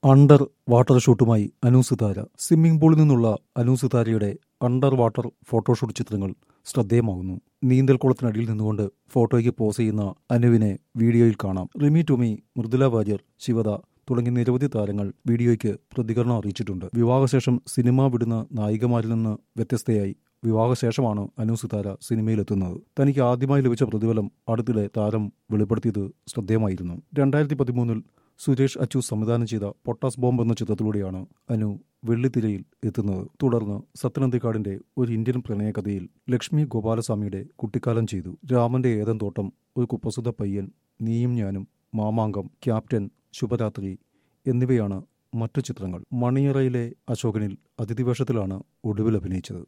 under water ഷൂട്ടുമായി Anu Sithara swimming പൂളിൽ നിന്നുള്ള അനു സിതാരയുടെ അണ്ടർ വാട്ടർ ഫോട്ടോഷൂട്ട് ചിത്രങ്ങൾ ശ്രദ്ധേയമാകുന്നു നീന്തൽക്കുളത്തിനടിയിൽ നിന്നുകൊണ്ട് ഫോട്ടോയ്ക്ക് പോസ് ചെയ്യുന്ന അനുവിനെ വീഡിയോയിൽ കാണാം റിമി ടോമി മൃദുല വാര്യർ ശിവദ തുടങ്ങിയ നിരവധി താരങ്ങൾ വീഡിയോയ്ക്ക് പ്രതികരണം അറിയിച്ചിട്ടുണ്ട് വിവാഹശേഷം സിനിമ വിടുന്ന നായികമാരിൽ നിന്ന് വ്യത്യസ്തയായി വിവാഹശേഷമാണ് അനു സിതാര സിനിമയിലെത്തുന്നത് തനിക്ക് ആദ്യമായി ലഭിച്ച പ്രതിഫലം അടുത്തിടെ താരം വെളിപ്പെടുത്തിയത് ശ്രദ്ധേയമായിരുന്നു രണ്ടായിരത്തി പതിമൂന്നിൽ സുരേഷ് അച്ചു സംവിധാനം ചെയ്ത പൊട്ടാസ് ബോംബ് എന്ന ചിത്രത്തിലൂടെയാണ് അനു വെള്ളിത്തിരയിൽ എത്തുന്നത് തുടർന്ന് സത്യനന്ദിക്കാടിന്റെ ഒരു ഇന്ത്യൻ പ്രണയകഥയിൽ ലക്ഷ്മി ഗോപാലസ്വാമിയുടെ കുട്ടിക്കാലം ചെയ്തു രാമന്റെ ഏതൻ തോട്ടം ഒരു കുപ്രസിദ്ധ പയ്യൻ നീയും ഞാനും മാമാങ്കം ക്യാപ്റ്റൻ ശുഭരാത്രി എന്നിവയാണ് മറ്റു ചിത്രങ്ങൾ മണിയറയിലെ അശോകനിൽ അതിഥിവേഷത്തിലാണ് ഒടുവിൽ അഭിനയിച്ചത്